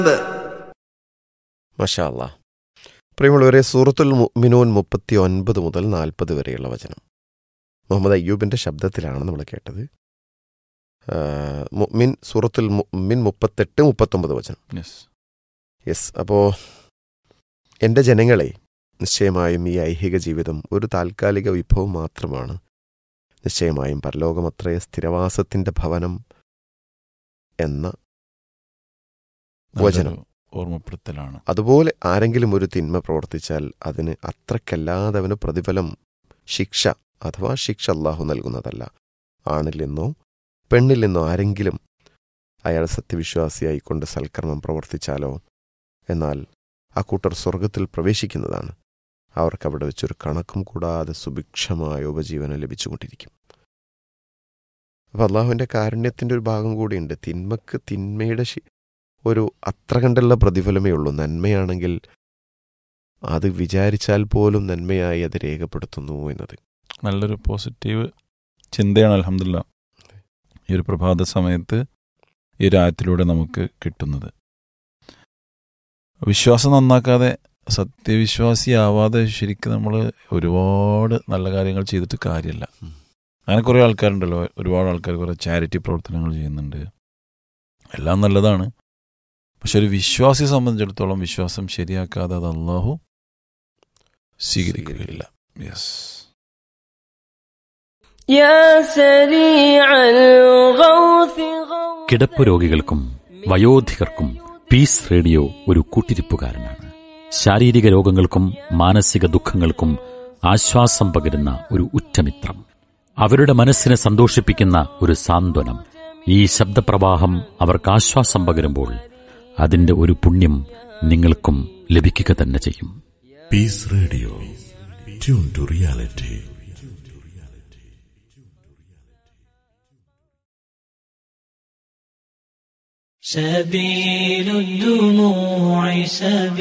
മഷാ അല്ലാ പ്രിയമുള്ളവരെ സൂറത്തുൽ മുഅ്മിനൂൻ മുപ്പത്തി ഒൻപത് മുതൽ നാൽപ്പത് വരെയുള്ള വചനം മുഹമ്മദ് അയ്യൂബിൻ്റെ ശബ്ദത്തിലാണ് നമ്മൾ കേട്ടത് ആ, മുഅ്മിൻ സൂറത്തുൽ മുഅ്മിൻ മുപ്പത്തെട്ട് മുപ്പത്തൊമ്പത് വചനം യെസ് യെസ് അപ്പോൾ എൻ്റെ ജനങ്ങളെ നിശ്ചയമായും ഈ ഐഹിക ജീവിതം ഒരു താൽക്കാലിക വിഭവം മാത്രമാണ് നിശ്ചയമായും പരലോകമത്രേ സ്ഥിരവാസത്തിൻ്റെ ഭവനം എന്ന വചനം. നല്ലൊരു ഓർമ്മപ്പെടുത്തലാണ് അതുപോലെ ആരെങ്കിലും ഒരു തിന്മ പ്രവർത്തിച്ചാൽ അതിന് അത്രക്കല്ലാതെ അവന് പ്രതിഫലം ശിക്ഷ അഥവാ ശിക്ഷ അള്ളാഹു നൽകുന്നതല്ല ആണിൽ നിന്നോ പെണ്ണിൽ നിന്നോ ആരെങ്കിലും അയാൾ സത്യവിശ്വാസിയായിക്കൊണ്ട് സൽക്കർമ്മം പ്രവർത്തിച്ചാലോ എന്നാൽ ആ കൂട്ടർ സ്വർഗത്തിൽ പ്രവേശിക്കുന്നതാണ് അവർക്ക് അവിടെ വെച്ചൊരു കണക്കും കൂടാതെ സുഭിക്ഷമായ ഉപജീവനം ലഭിച്ചുകൊണ്ടിരിക്കും അപ്പോൾ അള്ളാഹുവിൻ്റെ കാരുണ്യത്തിൻ്റെ ഒരു ഭാഗം കൂടിയുണ്ട് തിന്മക്ക് തിന്മയുടെ ശി- ഒരു അത്ര കണ്ടുള്ള പ്രതിഫലമേ ഉള്ളൂ നന്മയാണെങ്കിൽ അത് വിചാരിച്ചാൽ പോലും നന്മയായി അത് രേഖപ്പെടുത്തുന്നു എന്നത് നല്ലൊരു പോസിറ്റീവ് ചിന്തയാണ് അലഹമില്ല ഈ ഒരു പ്രഭാത സമയത്ത് ഈ ഒരു ആയത്തിലൂടെ നമുക്ക് കിട്ടുന്നത് വിശ്വാസം നന്നാക്കാതെ സത്യവിശ്വാസിയാവാതെ ശരിക്കും നമ്മൾ ഒരുപാട് നല്ല കാര്യങ്ങൾ ചെയ്തിട്ട് കാര്യമല്ല ഉം. അങ്ങനെ കുറേ ആൾക്കാരുണ്ടല്ലോ ഒരുപാട് ആൾക്കാർ കുറേ ചാരിറ്റി പ്രവർത്തനങ്ങൾ ചെയ്യുന്നുണ്ട് എല്ലാം നല്ലതാണ് പക്ഷെ ഒരു വിശ്വാസിയെ സംബന്ധിച്ചിടത്തോളം വിശ്വാസം ശരിയാക്കാതെ അത് അള്ളാഹു സ്വീകരിക്കുകയില്ല യെസ് يا سريع الغوث غوث കിടപ്പ് രോഗികൾക്കും വയോധികർക്കും പീസ് റേഡിയോ ഒരു കൂട്ടിരിപ്പുകാരനാണ് ശാരീരിക രോഗങ്ങൾക്കും മാനസിക ദുഃഖങ്ങൾക്കും ആശ്വാസം പകരുന്ന ഒരു ഉറ്റമിത്രം അവരുടെ മനസ്സിനെ സന്തോഷിപ്പിക്കുന്ന ഒരു സാന്ത്വനം ഈ ശബ്ദപ്രവാഹം അവർക്ക് ആശ്വാസം പകരുമ്പോൾ അതിന്റെ ഒരു പുണ്യം നിങ്ങൾക്കും ലഭിക്കുക തന്നെ ചെയ്യും Peace Radio. Tune to reality. سبيل الدموع سبيل